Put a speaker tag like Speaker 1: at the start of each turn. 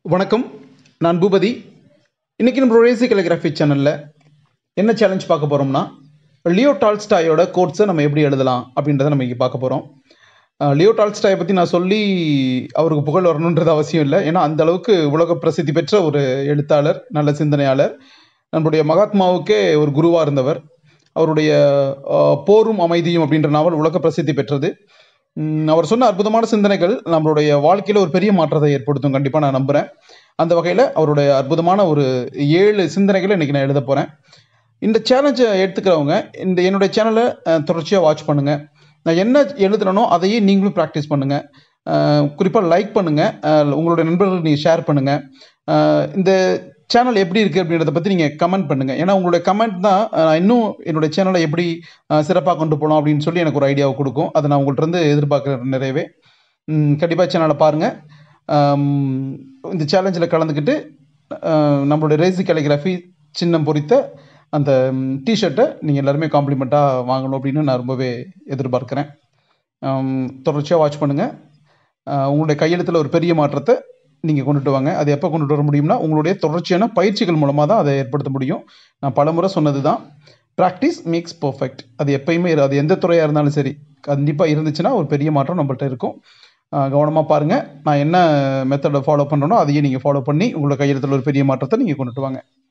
Speaker 1: வணக்கம் நான் பூபதி இன்றைக்கி நம்ம ரேசி கலிகிராஃபி சேனலில் என்ன சேலஞ்ச் பார்க்க போகிறோம்னா லியோ டால்ஸ்டாயோட கோட்ஸை நம்ம எப்படி எழுதலாம் அப்படின்றத நம்ம இங்கே பார்க்க போகிறோம் லியோ டால்ஸ்டாயை பற்றி நான் சொல்லி அவருக்கு புகழ் வரணுன்றது அவசியம் இல்லை ஏன்னா அந்த அளவுக்கு உலக பிரசித்தி பெற்ற ஒரு எழுத்தாளர் நல்ல சிந்தனையாளர் நம்முடைய மகாத்மாவுக்கே ஒரு குருவாக இருந்தவர் அவருடைய அஹ், போரும் அமைதியும் அப்படின்ற நாவல் உலக பிரசித்தி பெற்றது உம், அவர் சொன்ன அற்புதமான சிந்தனைகள் நம்மளுடைய வாழ்க்கையில் ஒரு பெரிய மாற்றத்தை ஏற்படுத்தும் கண்டிப்பாக நான் நம்புகிறேன் அந்த வகையில் அவருடைய அற்புதமான ஒரு ஏழு சிந்தனைகளை இன்றைக்கி நான் எழுத போகிறேன் இந்த சேலஞ்சை எடுத்துக்கிறவங்க இந்த என்னுடைய சேனலை தொடர்ச்சியாக வாட்ச் பண்ணுங்கள் நான் என்ன எழுதுனனோ அதையே நீங்களும் ப்ராக்டிஸ் பண்ணுங்கள் குறிப்பாக லைக் பண்ணுங்கள் உங்களுடைய நண்பர்களுக்கு நீங்கள் ஷேர் பண்ணுங்கள் இந்த சேனல் எப்படி இருக்குது அப்படின்றத பற்றி நீங்கள் கமெண்ட் பண்ணுங்கள் ஏன்னா உங்களுடைய கமெண்ட் தான் அஹ், இன்னும் என்னுடைய சேனலை எப்படி சிறப்பாக கொண்டு போகலாம் அப்படின்னு சொல்லி எனக்கு ஒரு ஐடியாவை கொடுக்கும் அதை நான் உங்கள்கிட்ட இருந்து எதிர்பார்க்குறேன் நிறையவே கண்டிப்பாக சேனலை பாருங்கள் இந்த சேலஞ்சில் கலந்துக்கிட்டு அஹ், நம்மளுடைய ரேசி கலிகிராஃபி சின்னம் பொறித்த அந்த டிஷர்ட்டை நீங்கள் எல்லாருமே காம்ப்ளிமெண்ட்டாக வாங்கணும் அப்படின்னு நான் ரொம்பவே எதிர்பார்க்குறேன் தொடர்ச்சியாக வாட்ச் பண்ணுங்கள் உங்களுடைய கையெழுத்தில் ஒரு பெரிய மாற்றத்தை நீங்கள் கொண்டுட்டு வாங்க அது எப்போ கொண்டுட்டு வர முடியும்னா உங்களுடைய தொடர்ச்சியான பயிற்சிகள் மூலமாக தான் அதை ஏற்படுத்த முடியும் நான் பலமுறை சொன்னது தான் ப்ராக்டிஸ் மேக்ஸ் பர்ஃபெக்ட் அது எப்பயுமே இரு- அது எந்த துறையாக இருந்தாலும் சரி கண்டிப்பாக இருந்துச்சுன்னா ஒரு பெரிய மாற்றம் நம்மள்ட்ட இருக்கும் கவனமாக பாருங்கள் நான் என்ன மெத்தடை ஃபாலோ பண்ணுறேனோ அதையே நீங்கள் ஃபாலோ பண்ணி உங்களோட கையெழுத்தில் ஒரு பெரிய மாற்றத்தை நீங்கள் கொண்டுட்டு வாங்க